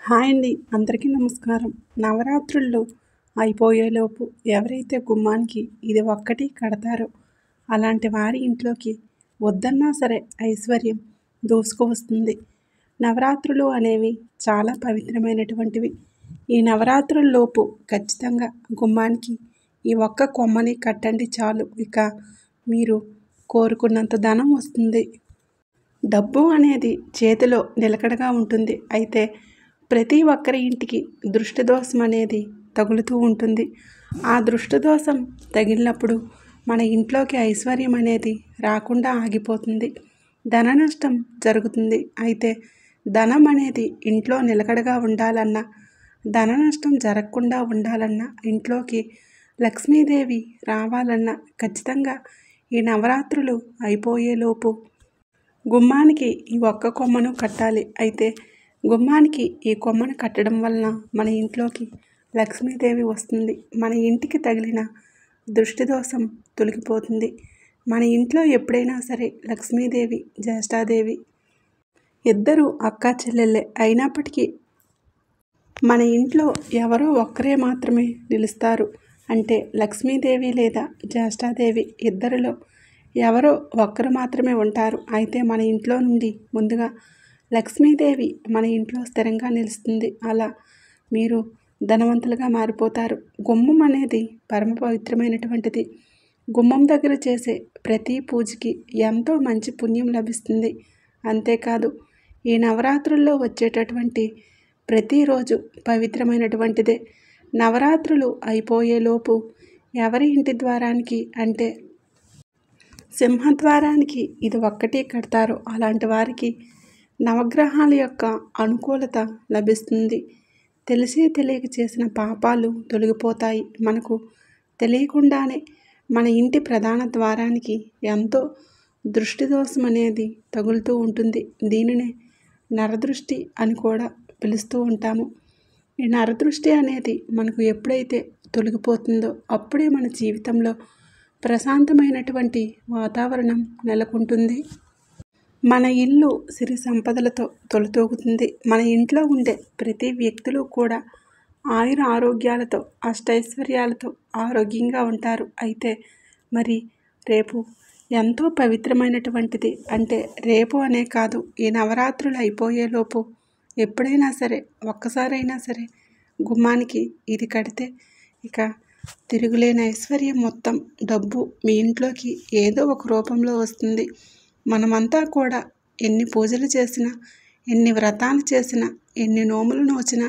hi అండి అందరికీ నమస్కారం నవరాత్రుల్లో అయిపోయేలోపు ఎవరైతే గుమ్మానికి ఇది ఒక్కటి కడతారో అలాంటి వారి ఇంట్లోకి వద్దన్నా సరే ఐశ్వర్యం దూసుకు వస్తుంది నవరాత్రులు అనేవి చాలా పవిత్రమైనటువంటివి ఈ నవరాత్రుల్లోపు ఖచ్చితంగా గుమ్మానికి ఈ ఒక్క కొమ్మని కట్టండి చాలు ఇక మీరు కోరుకున్నంత ధనం వస్తుంది డబ్బు అనేది చేతిలో నిలకడగా ఉంటుంది అయితే ప్రతి ఒక్కరి ఇంటికి దృష్టి దోషం అనేది తగులుతూ ఉంటుంది ఆ దృష్టి దోషం తగిలినప్పుడు మన ఇంట్లోకి ఐశ్వర్యం అనేది రాకుండా ఆగిపోతుంది ధన నష్టం జరుగుతుంది అయితే ధనం అనేది ఇంట్లో నిలకడగా ఉండాలన్నా ధన నష్టం జరగకుండా ఉండాలన్నా ఇంట్లోకి లక్ష్మీదేవి రావాలన్నా ఖచ్చితంగా ఈ నవరాత్రులు అయిపోయేలోపు గుమ్మానికి ఈ ఒక్క కొమ్మను కట్టాలి అయితే గుమ్మానికి ఈ కొమ్మను కట్టడం వలన మన ఇంట్లోకి లక్ష్మీదేవి వస్తుంది మన ఇంటికి తగిలిన దృష్టి దోషం తొలగిపోతుంది మన ఇంట్లో ఎప్పుడైనా సరే లక్ష్మీదేవి జ్యేష్ఠాదేవి ఇద్దరు అక్క చెల్లెళ్ళే అయినప్పటికీ మన ఇంట్లో ఎవరో ఒక్కరే మాత్రమే నిలుస్తారు అంటే లక్ష్మీదేవి లేదా జ్యేష్ఠాదేవి ఇద్దరిలో ఎవరో ఒక్కరు మాత్రమే ఉంటారు అయితే మన ఇంట్లో నుండి ముందుగా లక్ష్మీదేవి మన ఇంట్లో స్థిరంగా నిలుస్తుంది అలా మీరు ధనవంతులుగా మారిపోతారు గుమ్మం అనేది పరమ పవిత్రమైనటువంటిది గుమ్మం దగ్గర చేసే ప్రతి పూజకి ఎంతో మంచి పుణ్యం లభిస్తుంది అంతేకాదు ఈ నవరాత్రుల్లో వచ్చేటటువంటి ప్రతిరోజు పవిత్రమైనటువంటిదే నవరాత్రులు అయిపోయేలోపు ఎవరి ఇంటి ద్వారానికి అంటే సింహద్వారానికి ఇది ఒక్కటే కడతారో అలాంటి వారికి నవగ్రహాల యొక్క అనుకూలత లభిస్తుంది తెలిసి తెలియక చేసిన పాపాలు తొలగిపోతాయి మనకు తెలియకుండానే మన ఇంటి ప్రధాన ద్వారానికి ఎంతో దృష్టి దోషం అనేది తగులుతూ ఉంటుంది దీనినే నరదృష్టి అని కూడా పిలుస్తూ ఉంటాము ఈ నరదృష్టి అనేది మనకు ఎప్పుడైతే తొలగిపోతుందో అప్పుడే మన జీవితంలో ప్రశాంతమైనటువంటి వాతావరణం నెలకొంటుంది మన ఇల్లు సిరి సంపదలతో తొలతూగుతుంది మన ఇంట్లో ఉండే ప్రతి వ్యక్తులు కూడా ఆయుర ఆరోగ్యాలతో అష్టైశ్వర్యాలతో ఆరోగ్యంగా ఉంటారు అయితే మరి రేపు ఎంతో పవిత్రమైనటువంటిది అంటే రేపు అనే కాదు ఈ నవరాత్రులు అయిపోయేలోపు ఎప్పుడైనా సరే ఒక్కసారైనా సరే గుమ్మానికి ఇది కడితే ఇక తిరుగులేని ఐశ్వర్యం మొత్తం డబ్బు మీ ఇంట్లోకి ఏదో ఒక రూపంలో వస్తుంది మనమంతా కూడా ఎన్ని పూజలు చేసినా ఎన్ని వ్రతాలు చేసినా ఎన్ని నోములు నోచినా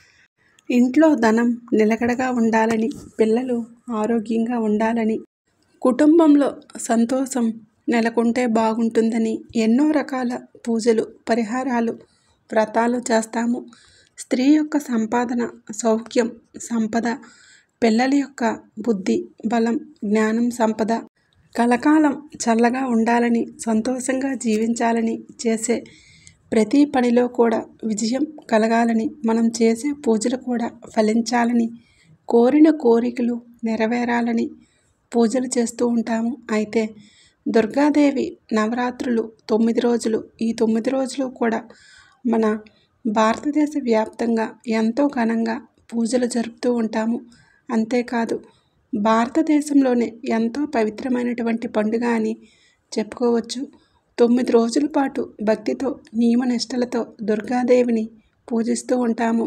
ఇంట్లో ధనం నిలకడగా ఉండాలని పిల్లలు ఆరోగ్యంగా ఉండాలని కుటుంబంలో సంతోషం నెలకొంటే బాగుంటుందని ఎన్నో రకాల పూజలు పరిహారాలు వ్రతాలు చేస్తాము స్త్రీ యొక్క సంపాదన సౌఖ్యం సంపద పిల్లల యొక్క బుద్ధి బలం జ్ఞానం సంపద కలకాలం చల్లగా ఉండాలని సంతోషంగా జీవించాలని చేసే ప్రతి పనిలో కూడా విజయం కలగాలని మనం చేసే పూజలు కూడా ఫలించాలని కోరిన కోరికలు నెరవేరాలని పూజలు చేస్తూ ఉంటాము అయితే దుర్గాదేవి నవరాత్రులు తొమ్మిది రోజులు ఈ తొమ్మిది రోజులు కూడా మన భారతదేశ వ్యాప్తంగా ఎంతో ఘనంగా పూజలు జరుపుతూ ఉంటాము అంతేకాదు భారతదేశంలోనే ఎంతో పవిత్రమైనటువంటి పండుగ అని చెప్పుకోవచ్చు తొమ్మిది రోజుల పాటు భక్తితో నియమనిష్టలతో దుర్గాదేవిని పూజిస్తూ ఉంటాము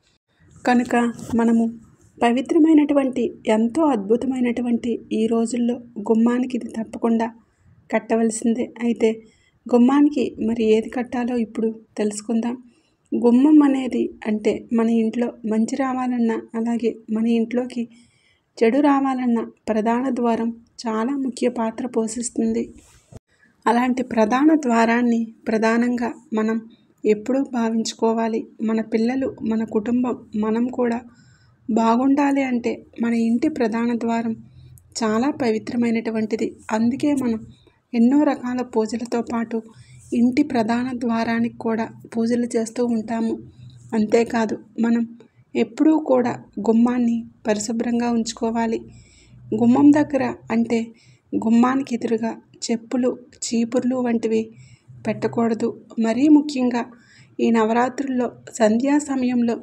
కనుక మనము పవిత్రమైనటువంటి ఎంతో అద్భుతమైనటువంటి ఈ రోజుల్లో గుమ్మానికి ఇది తప్పకుండా కట్టవలసిందే అయితే గుమ్మానికి మరి ఏది కట్టాలో ఇప్పుడు తెలుసుకుందాం గుమ్మం అనేది అంటే మన ఇంట్లో మంచి రావాలన్నా అలాగే మన ఇంట్లోకి చెడు రావాలన్నా ప్రధాన ద్వారం చాలా ముఖ్య పాత్ర పోషిస్తుంది అలాంటి ప్రధాన ద్వారాన్ని ప్రధానంగా మనం ఎప్పుడూ భావించుకోవాలి మన పిల్లలు మన కుటుంబం మనం కూడా బాగుండాలి అంటే మన ఇంటి ప్రధాన ద్వారం చాలా పవిత్రమైనటువంటిది అందుకే మనం ఎన్నో రకాల పూజలతో పాటు ఇంటి ప్రధాన ద్వారానికి కూడా పూజలు చేస్తూ ఉంటాము అంతేకాదు మనం ఎప్పుడూ కూడా గుమ్మాన్ని పరిశుభ్రంగా ఉంచుకోవాలి గుమ్మం దగ్గర అంటే గుమ్మానికి ఎదురుగా చెప్పులు చీపుర్లు వంటివి పెట్టకూడదు మరీ ముఖ్యంగా ఈ నవరాత్రుల్లో సంధ్యా సమయంలో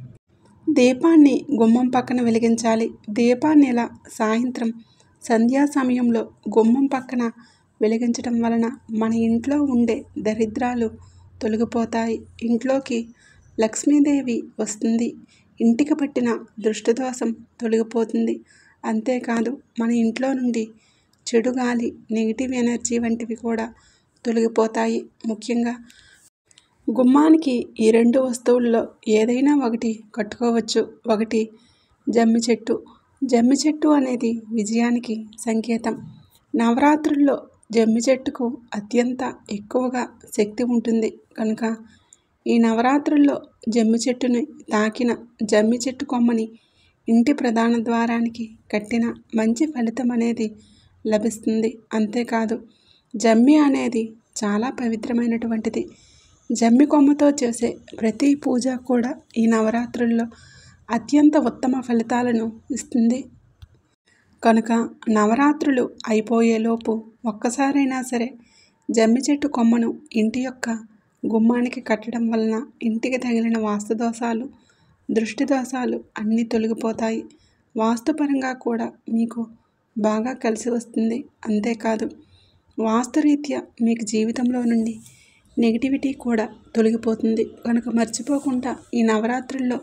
దీపాన్ని గుమ్మం పక్కన వెలిగించాలి దీపాన్ని ఇలా సాయంత్రం సంధ్యా సమయంలో గుమ్మం పక్కన వెలిగించడం వలన మన ఇంట్లో ఉండే దరిద్రాలు తొలగిపోతాయి ఇంట్లోకి లక్ష్మీదేవి వస్తుంది ఇంటికి పట్టిన దృష్టిదోషం తొలగిపోతుంది అంతేకాదు మన ఇంట్లో నుండి చెడు గాలి నెగిటివ్ ఎనర్జీ వంటివి కూడా తొలగిపోతాయి ముఖ్యంగా గుమ్మానికి ఈ రెండు వస్తువుల్లో ఏదైనా ఒకటి కట్టుకోవచ్చు ఒకటి జమ్మి చెట్టు జమ్మి చెట్టు అనేది విజయానికి సంకేతం నవరాత్రుల్లో జమ్మి చెట్టుకు అత్యంత ఎక్కువగా శక్తి ఉంటుంది కనుక ఈ నవరాత్రుల్లో జమ్మి చెట్టుని తాకిన జమ్మి చెట్టు కొమ్మని ఇంటి ప్రధాన ద్వారానికి కట్టిన మంచి ఫలితం అనేది లభిస్తుంది అంతేకాదు జమ్మి అనేది చాలా పవిత్రమైనటువంటిది జమ్మి కొమ్మతో చేసే ప్రతి పూజ కూడా ఈ నవరాత్రుల్లో అత్యంత ఉత్తమ ఫలితాలను ఇస్తుంది కనుక నవరాత్రులు అయిపోయేలోపు ఒక్కసారైనా సరే జమ్మి చెట్టు కొమ్మను ఇంటి యొక్క గుమ్మానికి కట్టడం వలన ఇంటికి తగిలిన వాస్తు దోషాలు దృష్టి దోషాలు అన్నీ తొలగిపోతాయి వాస్తుపరంగా కూడా మీకు బాగా కలిసి వస్తుంది అంతేకాదు వాస్తురీత్యా మీకు జీవితంలో నుండి నెగిటివిటీ కూడా తొలగిపోతుంది కనుక మర్చిపోకుండా ఈ నవరాత్రుల్లో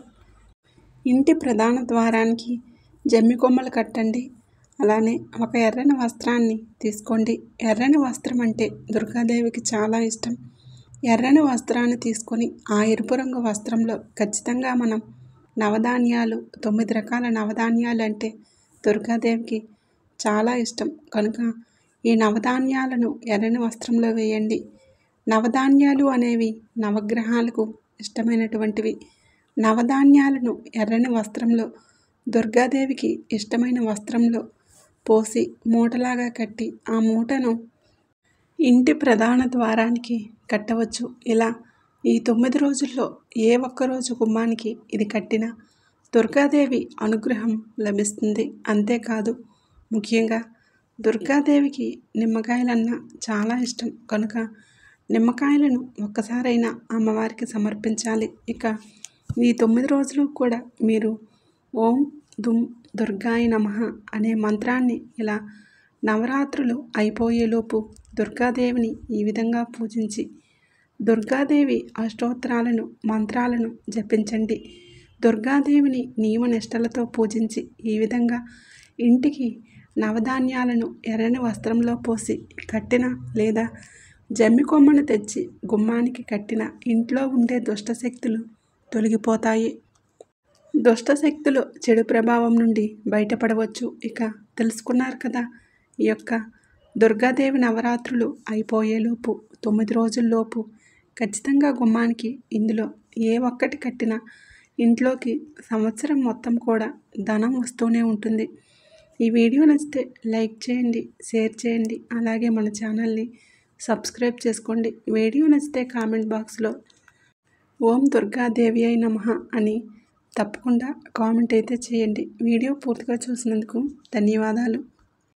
ఇంటి ప్రధాన ద్వారానికి జమ్మి కొమ్మలు కట్టండి అలానే ఒక ఎర్రని వస్త్రాన్ని తీసుకోండి ఎర్రని వస్త్రం అంటే దుర్గాదేవికి చాలా ఇష్టం ఎర్రని వస్త్రాన్ని తీసుకొని ఆ ఎరుపు రంగు వస్త్రంలో ఖచ్చితంగా మనం నవధాన్యాలు తొమ్మిది రకాల నవధాన్యాలు అంటే దుర్గాదేవికి చాలా ఇష్టం కనుక ఈ నవధాన్యాలను ఎర్రని వస్త్రంలో వేయండి నవధాన్యాలు అనేవి నవగ్రహాలకు ఇష్టమైనటువంటివి నవధాన్యాలను ఎర్రని వస్త్రంలో దుర్గాదేవికి ఇష్టమైన వస్త్రంలో పోసి మూటలాగా కట్టి ఆ మూటను ఇంటి ప్రధాన ద్వారానికి కట్టవచ్చు ఇలా ఈ తొమ్మిది రోజుల్లో ఏ ఒక్క రోజు గుమ్మానికి ఇది కట్టినా దుర్గాదేవి అనుగ్రహం లభిస్తుంది అంతేకాదు ముఖ్యంగా దుర్గాదేవికి నిమ్మకాయలన్నా చాలా ఇష్టం కనుక నిమ్మకాయలను ఒక్కసారైనా అమ్మవారికి సమర్పించాలి ఇక ఈ తొమ్మిది రోజులు కూడా మీరు ఓం దుమ్ దుర్గాయ నమః అనే మంత్రాన్ని ఇలా నవరాత్రులు అయిపోయేలోపు దుర్గాదేవిని ఈ విధంగా పూజించి దుర్గాదేవి అష్టోత్తరాలను మంత్రాలను జపించండి దుర్గాదేవిని నియమ నిష్టలతో పూజించి ఈ విధంగా ఇంటికి నవధాన్యాలను ఎర్రని వస్త్రంలో పోసి కట్టిన లేదా జమ్మి కొమ్మను తెచ్చి గుమ్మానికి కట్టిన ఇంట్లో ఉండే దుష్టశక్తులు తొలగిపోతాయి దుష్టశక్తులు చెడు ప్రభావం నుండి బయటపడవచ్చు ఇక తెలుసుకున్నారు కదా ఈ యొక్క దుర్గాదేవి నవరాత్రులు అయిపోయేలోపు తొమ్మిది రోజుల్లోపు ఖచ్చితంగా గుమ్మానికి ఇందులో ఏ ఒక్కటి కట్టినా ఇంట్లోకి సంవత్సరం మొత్తం కూడా ధనం వస్తూనే ఉంటుంది ఈ వీడియో నచ్చితే లైక్ చేయండి షేర్ చేయండి అలాగే మన ఛానల్ని సబ్స్క్రైబ్ చేసుకోండి వీడియో నచ్చితే కామెంట్ బాక్స్లో ఓం దుర్గాదేవి అయి నమః అని తప్పకుండా కామెంట్ అయితే చేయండి వీడియో పూర్తిగా చూసినందుకు ధన్యవాదాలు